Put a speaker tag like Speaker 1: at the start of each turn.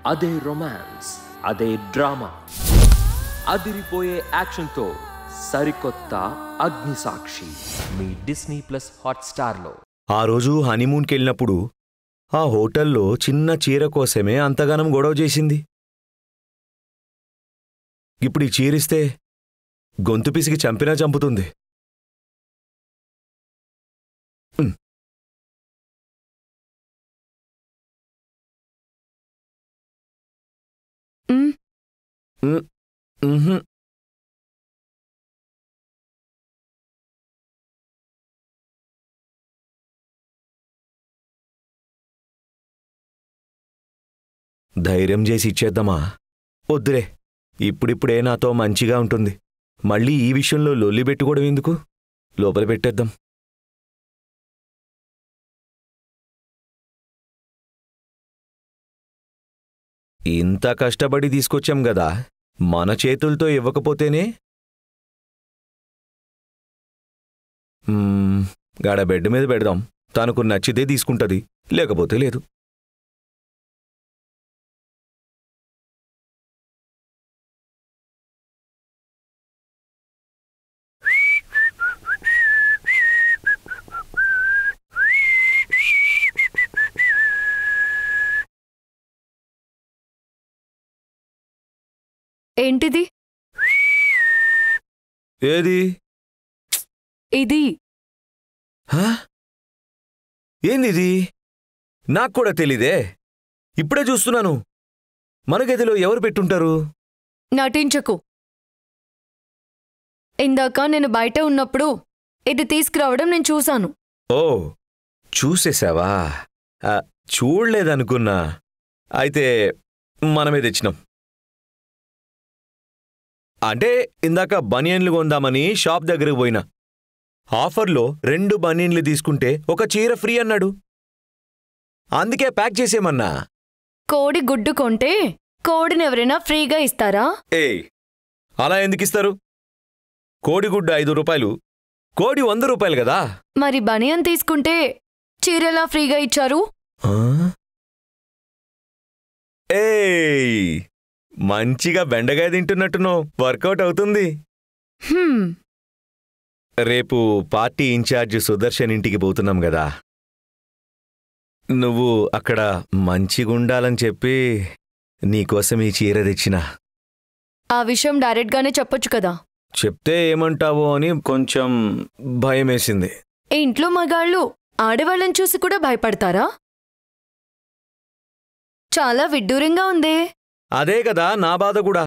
Speaker 1: అదే రొమాన్స్ అదే డ్రామా అదిరిపోయే యాక్షన్తో సరికొత్త అగ్నిసాక్షి మీ డిస్నీ ప్లస్ హాట్స్టార్లో
Speaker 2: ఆ రోజు హనీమూన్కి వెళ్ళినప్పుడు ఆ హోటల్లో చిన్న చీర కోసమే అంతగానం గొడవ చేసింది ఇప్పుడు ఈ చీరిస్తే గొంతు పిసికి చంపినా చంపుతుంది ఉమ్.
Speaker 3: ఉమ్,
Speaker 2: ఉమ్, ఉహుం. ధైర్యం చేసి ఇచ్చేద్దామా వద్దులే ఇప్పుడిప్పుడే నాతో మంచిగా ఉంటుంది మళ్ళీ ఈ విషయంలో లొల్లి పెట్టుకోవడం ఎందుకు లోపల పెట్టేద్దాం ఇంత కష్టపడి తీసుకొచ్చాం గదా మన చేతులతో ఇవ్వకపోతేనే మ్మ్, గాడ బెడ్ మీద పెడదాం తనకు నచ్చితే తీసుకుంటది లేకపోతే లేదు
Speaker 3: ఏంటిది
Speaker 2: ఏది
Speaker 3: ఇది
Speaker 2: హా? ఏందిది నాకు కూడా తెలీదే ఇప్పుడే చూస్తున్నాను మన గదిలో ఎవరు పెట్టుంటారు
Speaker 3: నటించకు ఇందాక నేను బయట ఉన్నప్పుడు ఇది తీసుకురావడం నేను చూశాను
Speaker 2: ఓ చూసేశావా ఆ, చూడలేదనుకున్నా అయితే మనమే తెచ్చినాం అంటే ఇందాక బనియన్లు కొందామని షాప్ దగ్గరికి పోయినా ఆఫర్లో రెండు బనియన్లు తీసుకుంటే ఒక చీర ఫ్రీ అన్నాడు అందుకే ప్యాక్ చేసేమన్నా
Speaker 3: కోడి గుడ్డు కొంటే కోడిని ఎవరైనా ఫ్రీగా ఇస్తారా
Speaker 2: ఏయ్ అలా ఎందుకిస్తారు కోడిగుడ్డ ఐదు రూపాయలు కోడి వంద రూపాయలు కదా
Speaker 3: మరి బనియన్ తీసుకుంటే చీరెలా ఫ్రీగా ఇచ్చారు
Speaker 2: ఆ? ఏయ్ మంచిగా బెండకాయ తింటున్నట్టున్నావు వర్కౌట్ అవుతుంది
Speaker 3: హ్మ్,
Speaker 2: రేపు పార్టీ ఇన్ఛార్జ్ సుదర్శన్ ఇంటికి పోతున్నాం కదా నువ్వు అక్కడ మంచిగుండాలని చెప్పి నీకోసం ఈ చీర తెచ్చిన
Speaker 3: ఆ విషయం డైరెక్ట్గానే చెప్పొచ్చు కదా
Speaker 2: చెప్తే ఏమంటావో అని కొంచెం భయమేసింది
Speaker 3: ఈ ఇంట్లో మగాళ్ళు ఆడవాళ్ళని చూసి కూడా భయపడతారా చాలా విడ్డూరంగా ఉందే
Speaker 2: అదే కదా నా బాధ కూడా